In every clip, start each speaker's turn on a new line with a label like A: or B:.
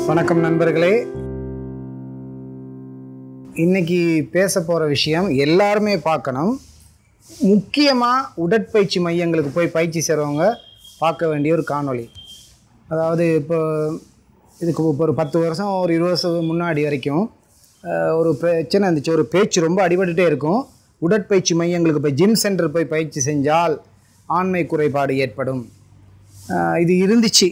A: வணக்கம் நண்பர்களே இன்னைக்கு பேச போகிற விஷயம் எல்லாருமே பார்க்கணும் முக்கியமாக உடற்பயிற்சி மையங்களுக்கு போய் பயிற்சி செய்கிறவங்க பார்க்க வேண்டிய ஒரு காணொளி அதாவது இப்போ இதுக்கு இப்போ ஒரு பத்து வருஷம் ஒரு இருபது வருஷம் முன்னாடி வரைக்கும் அஹ், ஒரு பிரச்சனை இருந்துச்சு ஒரு பேச்சு ரொம்ப அடிபட்டுட்டே இருக்கும் உடற்பயிற்சி மையங்களுக்கு போய் ஜிம் சென்டர் போய் பயிற்சி செஞ்சால் ஆண்மை குறைபாடு ஏற்படும் அஹ், இது இருந்துச்சு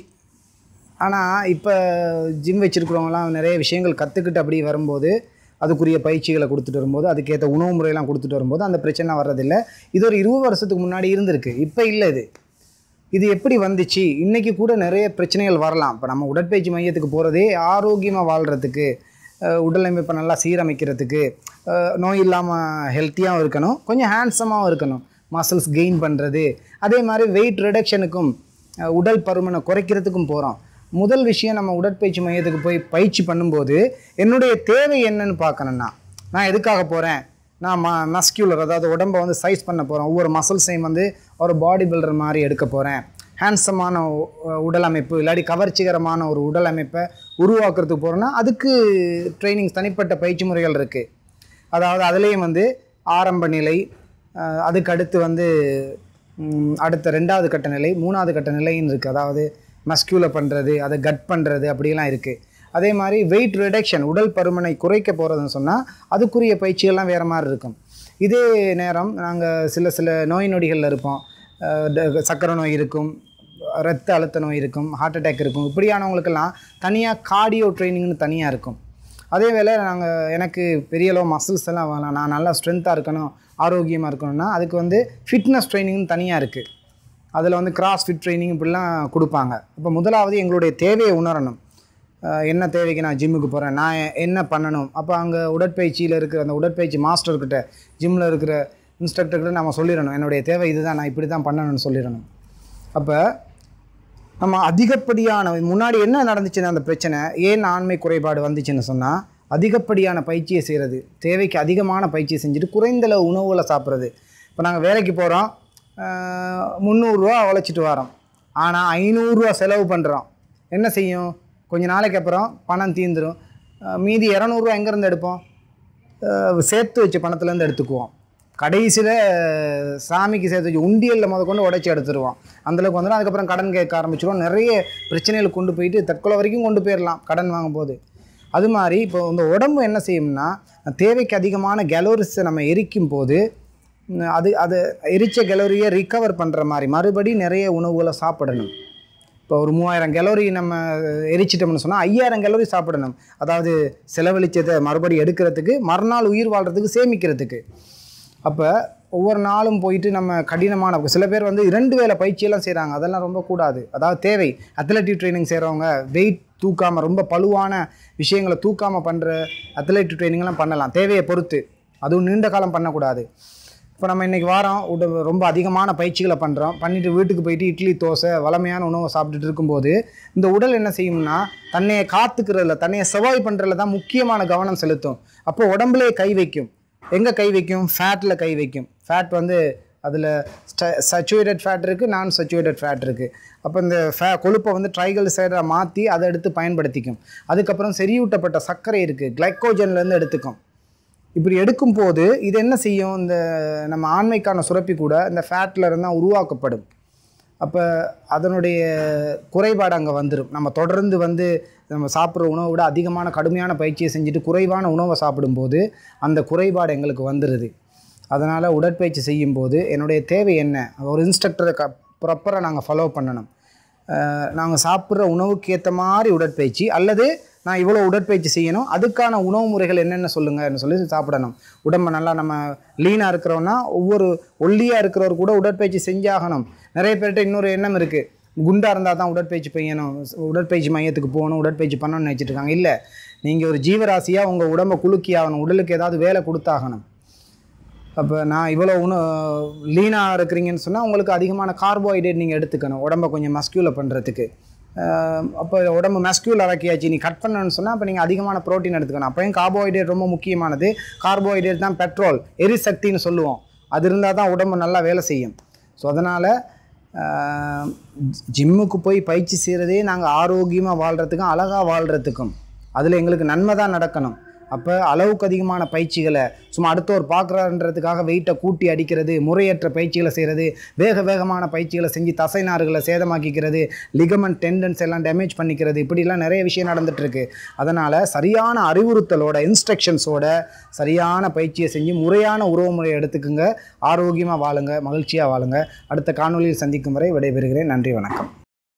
A: ஆனால் இப்போ ஜிம் வச்சுருக்கிறவங்களாம் நிறைய விஷயங்கள் கற்றுக்கிட்டு அப்படி வரும்போது அதுக்குரிய பயிற்சிகளை கொடுத்துட்டு வரும்போது அதுக்கேற்ற உணவு முறையெல்லாம் கொடுத்துட்டு வரும்போது அந்த பிரச்சனை வர்றதில்லை இது ஒரு இருபது வருஷத்துக்கு முன்னாடி இருந்திருக்கு இப்போ இல்லை இது இது எப்படி வந்துச்சு இன்றைக்கி கூட நிறைய பிரச்சனைகள் வரலாம் இப்போ நம்ம உடற்பயிற்சி மையத்துக்கு போகிறதே ஆரோக்கியமாக வாழ்கிறதுக்கு அஹ், உடல் அமைப்பை நல்லா சீரமைக்கிறதுக்கு அஹ், நோய் இல்லாமல் ஹெல்த்தியாகவும் இருக்கணும் கொஞ்சம் ஹேண்ட்ஸமாகவும் இருக்கணும் மசில்ஸ் கெயின் பண்ணுறது அதே மாதிரி வெயிட் ரிடக்ஷனுக்கும் அஹ், உடல் பருமனை குறைக்கிறதுக்கும் போகிறோம் முதல் விஷயம் நம்ம உடற்பயிற்சி மையத்துக்கு போய் பயிற்சி பண்ணும்போது என்னுடைய தேவை என்னன்னு பார்க்கணும்னா நான் எதுக்காக போகிறேன் நான் ம மஸ்கியூலர் அதாவது உடம்பை வந்து சைஸ் பண்ண போகிறேன் ஒவ்வொரு மசில்ஸையும் வந்து ஒரு பாடி பில்டர் மாதிரி எடுக்க போகிறேன் ஹேண்ட்ஸமான உடல் அமைப்பு இல்லாட்டி கவர்ச்சிகரமான ஒரு உடல் அமைப்பை உருவாக்குறதுக்கு போகிறேன்னா அதுக்கு ட்ரைனிங் தனிப்பட்ட பயிற்சி முறைகள் இருக்குது அதாவது அதுலேயும் வந்து ஆரம்ப நிலை அஹ், அதுக்கு அடுத்து வந்து ம், அடுத்த ரெண்டாவது கட்ட நிலை மூணாவது கட்ட நிலைன்னு இருக்குது அதாவது மஸ்கியூலை பண்ணுறது அதை கட் பண்ணுறது அப்படிலாம் இருக்குது அதே மாதிரி வெயிட் ரிடக்ஷன் உடல் பருமனை குறைக்க போகிறதுன்னு சொன்னால் அதுக்குரிய பயிற்சிகள்லாம் வேறு மாதிரி இருக்கும் இதே நேரம் நாங்கள் சில சில நோய் நொடிகளில் இருப்போம் அஹ், ட- சர்க்கரை நோய் இருக்கும் ரத்த அழுத்த நோய் இருக்கும் ஹார்ட் அட்டாக் இருக்கும் இப்படியானவங்களுக்கெல்லாம் தனியாக கார்டியோ ட்ரைனிங்னு தனியாக இருக்கும் அதே வேளை நாங்கள் எனக்கு பெரிய அளவு மசில்ஸ் எல்லாம் வேணாம் நான் நல்லா ஸ்ட்ரென்த்தாக இருக்கணும் ஆரோக்கியமாக இருக்கணும்னா அதுக்கு வந்து ஃபிட்னஸ் ட்ரைனிங்னு தனியாக இருக்குது அதில் வந்து கிராஸ் ஃபிட் ட்ரைனிங் இப்படிலாம் கொடுப்பாங்க இப்போ முதலாவது எங்களுடைய தேவையை உணரணும் அஹ் என்ன தேவைக்கு நான் ஜிம்முக்கு போகிறேன் நான் என்ன பண்ணணும் அப்போ அங்கே உடற்பயிற்சியில் இருக்கிற அந்த உடற்பயிற்சி மாஸ்டர்கிட்ட ஜிம்மில் இருக்கிற இன்ஸ்ட்ரக்டர்கிட்ட நம்ம சொல்லிடணும் என்னுடைய தேவை இதுதான் நான் இப்படி தான் பண்ணணும்னு சொல்லிடணும் அப்போ நம்ம அதிகப்படியான முன்னாடி என்ன நடந்துச்சுன்னு அந்த பிரச்சனை ஏன் ஆண்மை குறைபாடு வந்துச்சுன்னு சொன்னால் அதிகப்படியான பயிற்சியை செய்கிறது தேவைக்கு அதிகமான பயிற்சியை செஞ்சுட்டு குறைந்த அளவு உணவுகளை சாப்பிட்றது இப்போ நாங்கள் வேலைக்கு போகிறோம் முந்நூறுரூவா உழைச்சிட்டு வரோம் ஆனால் ஐநூறுரூவா செலவு பண்ணுறோம் என்ன செய்யும் கொஞ்ச நாளைக்கு அப்புறம் பணம் தீந்துடும் அஹ் மீதி இரநூறுவா எங்கேருந்து எடுப்போம் அஹ் சேர்த்து வச்ச பணத்துலேருந்து எடுத்துக்குவோம் கடைசியில் சாமிக்கு சேர்த்து வச்சு உண்டியலில் முத கொண்டு உடைச்சி எடுத்துருவோம் அந்தளவுக்கு வந்துடும் அதுக்கப்புறம் கடன் கேட்க ஆரம்பிச்சிருவோம் நிறைய பிரச்சனைகள் கொண்டு போயிட்டு தற்கொலை வரைக்கும் கொண்டு போயிடலாம் கடன் வாங்கும்போது அது மாதிரி இப்போ இந்த உடம்பு என்ன செய்யும்னா தேவைக்கு அதிகமான கேலோரிஸை நம்ம எரிக்கும் போது ம், அது அது எரிச்ச கேலோரியை ரிகவர் பண்ணுற மாதிரி மறுபடி நிறைய உணவுகளை சாப்பிடணும் இப்போ ஒரு மூவாயிரம் கேலோரி நம்ம எரிச்சிட்டோம்னு சொன்னால் ஐயாயிரம் கேலோரி சாப்பிடணும் அதாவது செலவழிச்சதை மறுபடி எடுக்கிறதுக்கு மறுநாள் உயிர் வாழ்கிறதுக்கு சேமிக்கிறதுக்கு அப்போ ஒவ்வொரு நாளும் போயிட்டு நம்ம கடினமான சில பேர் வந்து இரண்டு வேளை பயிற்சியெல்லாம் செய்கிறாங்க அதெல்லாம் ரொம்ப கூடாது அதாவது தேவை அத்லட்டிக் ட்ரைனிங் செய்கிறவங்க வெயிட் தூக்காமல் ரொம்ப பழுவான விஷயங்களை தூக்காமல் பண்ணுற அத்லட்டிக் ட்ரைனிங்லாம் பண்ணலாம் தேவையை பொறுத்து அதுவும் நீண்ட காலம் பண்ணக்கூடாது இப்போ நம்ம இன்றைக்கி வாரம் உட ரொம்ப அதிகமான பயிற்சிகளை பண்ணுறோம் பண்ணிவிட்டு வீட்டுக்கு போயிட்டு இட்லி தோசை வளமையான உணவை சாப்பிட்டுட்டு இருக்கும்போது இந்த உடல் என்ன செய்யும்னா தன்னையை காத்துக்கிறதுல தன்னையை சர்வைவ் பண்ணுறதுல தான் முக்கியமான கவனம் செலுத்தும் அப்போ உடம்புலே கை வைக்கும் எங்கே கை வைக்கும் ஃபேட்டில் கை வைக்கும் ஃபேட் வந்து அதில் சச்சுவேட்டட் ஃபேட் இருக்குது நான் சச்சுவேட்டட் ஃபேட் இருக்குது அப்போ இந்த ஃபே கொழுப்பை வந்து ட்ரைகல் சைடாக மாற்றி அதை எடுத்து பயன்படுத்திக்கும் அதுக்கப்புறம் செறிவூட்டப்பட்ட சர்க்கரை இருக்குது கிளைக்கோஜன்லேருந்து எடுத்துக்கும் இப்படி எடுக்கும்போது இது என்ன செய்யும் இந்த நம்ம ஆண்மைக்கான சுரப்பி கூட இந்த ஃபேட்டில் இருந்தால் உருவாக்கப்படும் அப்போ அதனுடைய குறைபாடு அங்கே வந்துடும் நம்ம தொடர்ந்து வந்து நம்ம சாப்பிட்ற உணவை விட அதிகமான கடுமையான பயிற்சியை செஞ்சுட்டு குறைவான உணவை சாப்பிடும்போது அந்த குறைபாடு எங்களுக்கு வந்துடுது அதனால் உடற்பயிற்சி செய்யும்போது என்னுடைய தேவை என்ன ஒரு இன்ஸ்ட்ரக்டரை க ப்ராப்பராக நாங்கள் ஃபாலோ பண்ணணும் நாங்கள் சாப்பிட்ற உணவுக்கு ஏற்ற மாதிரி உடற்பயிற்சி அல்லது நான் இவ்வளோ உடற்பயிற்சி செய்யணும் அதுக்கான உணவு முறைகள் என்னென்ன சொல்லுங்கன்னு சொல்லி சாப்பிடணும் உடம்பை நல்லா நம்ம லீனாக இருக்கிறோன்னா ஒவ்வொரு ஒல்லியாக இருக்கிறவர் கூட உடற்பயிற்சி செஞ்சாகணும் நிறைய பேர்கிட்ட இன்னொரு எண்ணம் இருக்குது குண்டாக இருந்தால் தான் உடற்பயிற்சி செய்யணும் உடற்பயிற்சி மையத்துக்கு போகணும் உடற்பயிற்சி பண்ணணும்னு நினச்சிட்டு இருக்காங்க இல்லை நீங்கள் ஒரு ஜீவராசியாக உங்கள் உடம்பை குலுக்கி ஆகணும் உடலுக்கு ஏதாவது வேலை கொடுத்தாகணும் அப்போ நான் இவ்வளோ உண லீனாக இருக்கிறீங்கன்னு சொன்னால் உங்களுக்கு அதிகமான கார்போஹைட்ரேட் நீங்கள் எடுத்துக்கணும் உடம்பை கொஞ்சம் மஸ்கியூலை பண்ணுறதுக்கு அப்போ உடம்பு மஸ்கியூல் ஆக்கியாச்சு நீ கட் பண்ணணும்னு சொன்னால் அப்போ நீங்கள் அதிகமான ப்ரோட்டீன் எடுத்துக்கணும் அப்போயும் கார்போஹைட்ரேட் ரொம்ப முக்கியமானது கார்போஹைட்ரேட் தான் பெட்ரோல் எரிசக்தின்னு சொல்லுவோம் அது இருந்தால் தான் உடம்பு நல்லா வேலை செய்யும் ஸோ அதனால் ஜிம்முக்கு போய் பயிற்சி செய்கிறதே நாங்கள் ஆரோக்கியமாக வாழ்கிறதுக்கும் அழகாக வாழ்கிறதுக்கும் அதில் எங்களுக்கு நன்மை தான் நடக்கணும் அப்போ அளவுக்கு அதிகமான பயிற்சிகளை சும்மா அடுத்தவர் பார்க்குறான்றதுக்காக வெயிட்டை கூட்டி அடிக்கிறது முறையற்ற பயிற்சிகளை செய்கிறது வேக வேகமான பயிற்சிகளை செஞ்சு தசைநார்களை சேதமாக்கிக்கிறது லிகமெண்ட் டெண்டன்ஸ் எல்லாம் டேமேஜ் பண்ணிக்கிறது இப்படிலாம் நிறைய விஷயம் நடந்துகிட்ருக்கு அதனால் சரியான அறிவுறுத்தலோட இன்ஸ்ட்ரக்ஷன்ஸோட சரியான பயிற்சியை செஞ்சு முறையான உறவு முறையை எடுத்துக்குங்க ஆரோக்கியமாக வாழுங்க மகிழ்ச்சியாக வாழுங்க அடுத்த காணொலியில் சந்திக்கும் வரை விடைபெறுகிறேன் நன்றி வணக்கம்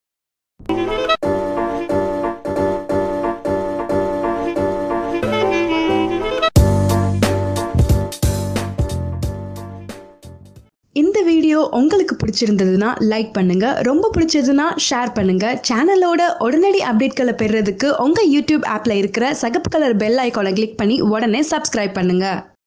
B: இந்த வீடியோ உங்களுக்கு பிடிச்சிருந்ததுன்னா லைக் பண்ணுங்க ரொம்ப பிடிச்சதுன்னா ஷேர் பண்ணுங்க சேனலோட உடனடி அப்டேட்களை பெறுறதுக்கு உங்க யூடியூப் ஆப்ல இருக்கிற சகப்பு கலர் பெல் ஐக்கானை கிளிக் பண்ணி உடனே சப்ஸ்கிரைப் பண்ணுங்க